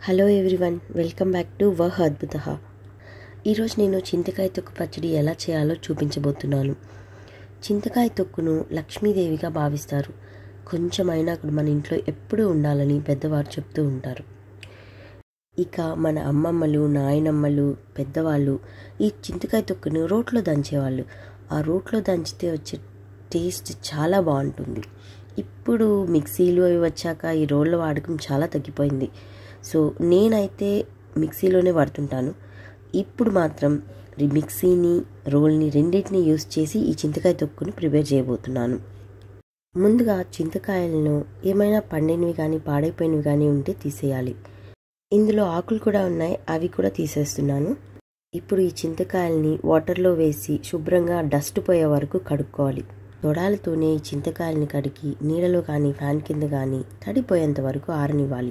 hello everyone welcome back to వహ్ అద్భుత ఈరోజు నేను చింతకాయ తొక్కు పచ్చడి ఎలా చేయాలో చూపించబోతున్నాను చింతకాయ తొక్కును లక్ష్మీదేవిగా భావిస్తారు కొంచెమైనా కూడా మన ఇంట్లో ఎప్పుడూ ఉండాలని పెద్దవారు చెప్తూ ఉంటారు ఇక మన అమ్మమ్మలు నాయనమ్మలు పెద్దవాళ్ళు ఈ చింతకాయ తొక్కును రోట్లో దంచేవాళ్ళు ఆ రోట్లో దంచితే వచ్చే టేస్ట్ చాలా బాగుంటుంది ఇప్పుడు మిక్సీలు అవి వచ్చాక ఈ రోళ్ళ వాడకం చాలా తగ్గిపోయింది సో నేనైతే మిక్సీలోనే వాడుతుంటాను ఇప్పుడు మాత్రం మిక్సీని రోల్ని రెండింటిని యూస్ చేసి ఈ చింతకాయ తొక్కును ప్రిపేర్ చేయబోతున్నాను ముందుగా చింతకాయలను ఏమైనా పండినవి కానీ పాడైపోయినవి కానీ ఉంటే తీసేయాలి ఇందులో ఆకులు కూడా ఉన్నాయి అవి కూడా తీసేస్తున్నాను ఇప్పుడు ఈ చింతకాయల్ని వాటర్లో వేసి శుభ్రంగా డస్ట్ పోయే వరకు కడుక్కోవాలి తొడాలతోనే ఈ చింతకాయల్ని కడిగి నీడలో కానీ ఫ్యాన్ కింద కానీ తడిపోయేంత వరకు ఆరనివ్వాలి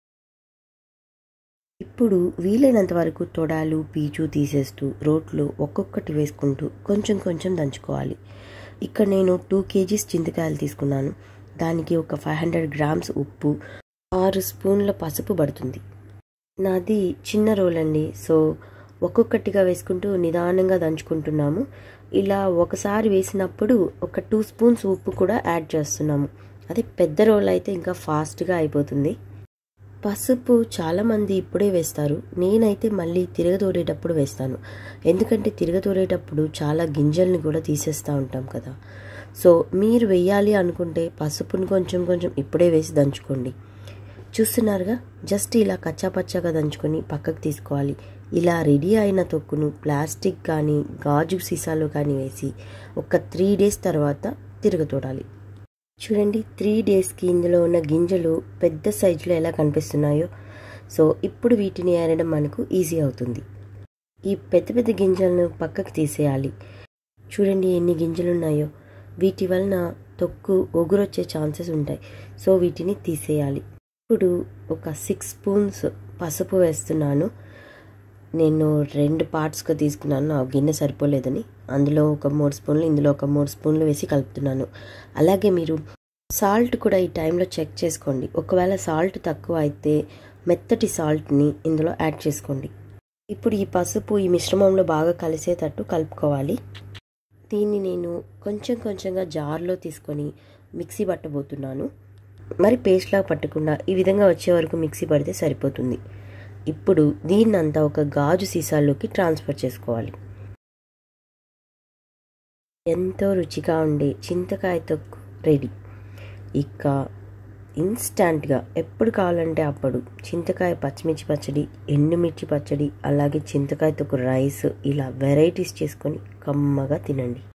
ఇప్పుడు వీలైనంత వరకు తొడాలు పీచు తీసేస్తూ రోట్లో ఒక్కొక్కటి వేసుకుంటూ కొంచెం కొంచెం దంచుకోవాలి ఇక్కడ నేను టూ కేజీస్ చింతకాయలు తీసుకున్నాను దానికి ఒక ఫైవ్ హండ్రెడ్ గ్రామ్స్ ఉప్పు ఆరు స్పూన్ల పసుపు పడుతుంది నాది చిన్న రోల్ అండి సో ఒక్కొక్కటిగా వేసుకుంటూ నిదానంగా దంచుకుంటున్నాము ఇలా ఒకసారి వేసినప్పుడు ఒక టూ స్పూన్స్ ఉప్పు కూడా యాడ్ చేస్తున్నాము అదే పెద్ద రోల్ అయితే ఇంకా ఫాస్ట్గా అయిపోతుంది పసుపు చాలామంది ఇప్పుడే వేస్తారు నేనైతే మళ్ళీ తిరగదోడేటప్పుడు వేస్తాను ఎందుకంటే తిరగదోడేటప్పుడు చాలా గింజల్ని కూడా తీసేస్తూ ఉంటాం కదా సో మీరు వెయ్యాలి అనుకుంటే పసుపుని కొంచెం కొంచెం ఇప్పుడే వేసి దంచుకోండి చూస్తున్నారుగా జస్ట్ ఇలా కచ్చాపచ్చాగా దంచుకొని పక్కకు తీసుకోవాలి ఇలా రెడీ అయిన తొక్కును ప్లాస్టిక్ కానీ గాజు సీసాలో కానీ వేసి ఒక త్రీ డేస్ తర్వాత తిరగతోడాలి చూడండి త్రీ డేస్కి ఇందులో ఉన్న గింజలు పెద్ద సైజులో ఎలా కనిపిస్తున్నాయో సో ఇప్పుడు వీటిని ఏరడం మనకు ఈజీ అవుతుంది ఈ పెద్ద పెద్ద గింజలను పక్కకు తీసేయాలి చూడండి ఎన్ని గింజలు ఉన్నాయో వీటి వలన తొక్కు ఒగురొచ్చే ఛాన్సెస్ ఉంటాయి సో వీటిని తీసేయాలి ఇప్పుడు ఒక సిక్స్ స్పూన్స్ పసుపు వేస్తున్నాను నేను రెండు పార్ట్స్గా తీసుకున్నాను ఆ గిన్నె సరిపోలేదని అందులో ఒక మూడు స్పూన్లు ఇందులో ఒక మూడు స్పూన్లు వేసి కలుపుతున్నాను అలాగే మీరు సాల్ట్ కూడా ఈ టైంలో చెక్ చేసుకోండి ఒకవేళ సాల్ట్ తక్కువ అయితే మెత్తటి సాల్ట్ని ఇందులో యాడ్ చేసుకోండి ఇప్పుడు ఈ పసుపు ఈ మిశ్రమంలో బాగా కలిసేటట్టు కలుపుకోవాలి దీన్ని నేను కొంచెం కొంచెంగా జార్లో తీసుకొని మిక్సీ పట్టబోతున్నాను మరి పేస్ట్లా పట్టకుండా ఈ విధంగా వచ్చే వరకు మిక్సీ పడితే సరిపోతుంది ఇప్పుడు దీన్నంతా ఒక గాజు సీసాల్లోకి ట్రాన్స్ఫర్ చేసుకోవాలి ఎంతో రుచిగా ఉండే చింతకాయ తొక్కు రెడీ ఇక ఇన్స్టాంట్గా ఎప్పుడు కావాలంటే అప్పుడు చింతకాయ పచ్చిమిర్చి పచ్చడి ఎండుమిర్చి పచ్చడి అలాగే చింతకాయ తొక్కు రైస్ ఇలా వెరైటీస్ చేసుకొని కమ్మగా తినండి